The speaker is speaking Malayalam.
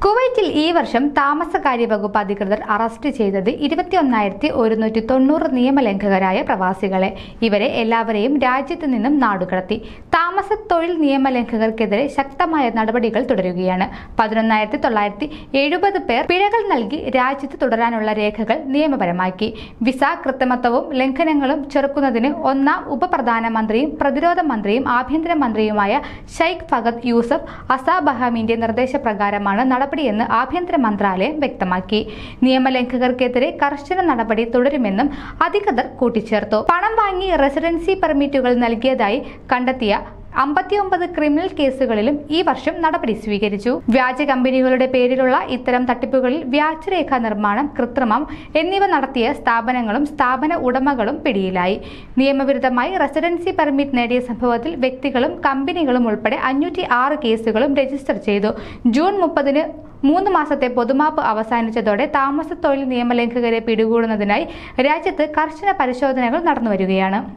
കുവൈറ്റിൽ ഈ വർഷം താമസകാര്യ വകുപ്പ് അധികൃതർ അറസ്റ്റ് ചെയ്തത് ഇരുപത്തിയൊന്നായിരത്തി ഒരുന്നൂറ്റി തൊണ്ണൂറ് നിയമലംഘകരായ പ്രവാസികളെ ഇവരെ എല്ലാവരെയും രാജ്യത്ത് നിന്നും നാടുകടത്തി താമസ തൊഴിൽ നിയമലംഘകർക്കെതിരെ ശക്തമായ നടപടികൾ തുടരുകയാണ് പതിനൊന്നായിരത്തി തൊള്ളായിരത്തി എഴുപത് പേർ പിഴകൾ നൽകി രാജ്യത്ത് തുടരാനുള്ള രേഖകൾ നിയമപരമാക്കി വിസ കൃത്രിമത്വവും ലംഘനങ്ങളും ചെറുക്കുന്നതിന് ഒന്നാം ഉപപ്രധാനമന്ത്രിയും പ്രതിരോധ മന്ത്രിയും ആഭ്യന്തര മന്ത്രിയുമായ ഷെയ്ഖ് ഫഗദ് യൂസഫ് അസാബഹാമിന്റെ നിർദ്ദേശപ്രകാരമാണ് നടപടിയെന്ന് ആഭ്യന്തര മന്ത്രാലയം വ്യക്തമാക്കി നിയമലംഘകർക്കെതിരെ കർശന നടപടി തുടരുമെന്നും അധികൃതർ കൂട്ടിച്ചേർത്തു പണം വാങ്ങി റെസിഡൻസി പെർമിറ്റുകൾ നൽകിയതായി കണ്ടെത്തിയ അമ്പത്തിയൊമ്പത് ക്രിമിനൽ കേസുകളിലും ഈ വർഷം നടപടി സ്വീകരിച്ചു വ്യാജ കമ്പനികളുടെ പേരിലുള്ള ഇത്തരം തട്ടിപ്പുകളിൽ വ്യാജരേഖ നിർമ്മാണം കൃത്രിമം എന്നിവ നടത്തിയ സ്ഥാപനങ്ങളും സ്ഥാപന ഉടമകളും പിടിയിലായി നിയമവിരുദ്ധമായി റെസിഡൻസി പെർമിറ്റ് നേടിയ സംഭവത്തിൽ വ്യക്തികളും കമ്പനികളും ഉൾപ്പെടെ അഞ്ഞൂറ്റി ആറ് കേസുകളും രജിസ്റ്റർ ചെയ്തു ജൂൺ മുപ്പതിന് മൂന്ന് മാസത്തെ പൊതുമാപ്പ് അവസാനിച്ചതോടെ താമസ തൊഴിൽ നിയമലംഘകരെ പിടികൂടുന്നതിനായി രാജ്യത്ത് കർശന പരിശോധനകൾ നടന്നുവരികയാണ്